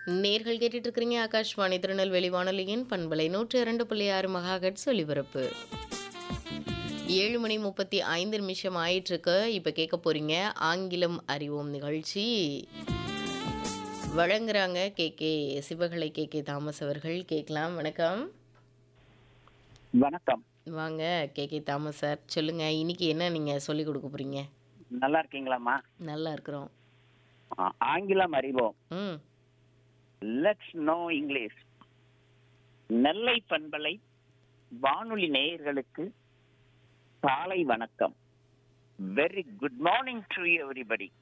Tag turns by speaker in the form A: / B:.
A: நேர்கள் கேட்டுட்டு இருக்கிறீங்க ஆகாஷ்வாணி திருநெல்வேலி வானொலியின் பண்பலை நூற்றி இரண்டு புள்ளி ஆறு மகாகட்ஸ் ஒலிபரப்பு ஏழு மணி முப்பத்தி ஐந்து நிமிஷம் ஆயிட்டு இருக்கு இப்போ கேட்க போறீங்க ஆங்கிலம் அறிவோம் நிகழ்ச்சி வழங்குறாங்க K K Sivakalai K K Thomas அவர்கள் கேட்கலாம் வணக்கம்
B: வணக்கம்
A: வாங்க கே கே தாமஸ் சார் சொல்லுங்க இன்னைக்கு என்ன நீங்க சொல்லி கொடுக்க போறீங்க
B: நல்லா இருக்கீங்களாம்மா
A: நல்லா இருக்கிறோம்
B: ஆ, ஆங்கிலம் அறிவோம்
A: ம்
B: லெட்ஸ் நோ இங்கிலீஷ் நெல்லை பண்பலை வானொலி நேயர்களுக்கு காலை வணக்கம் very good morning to everybody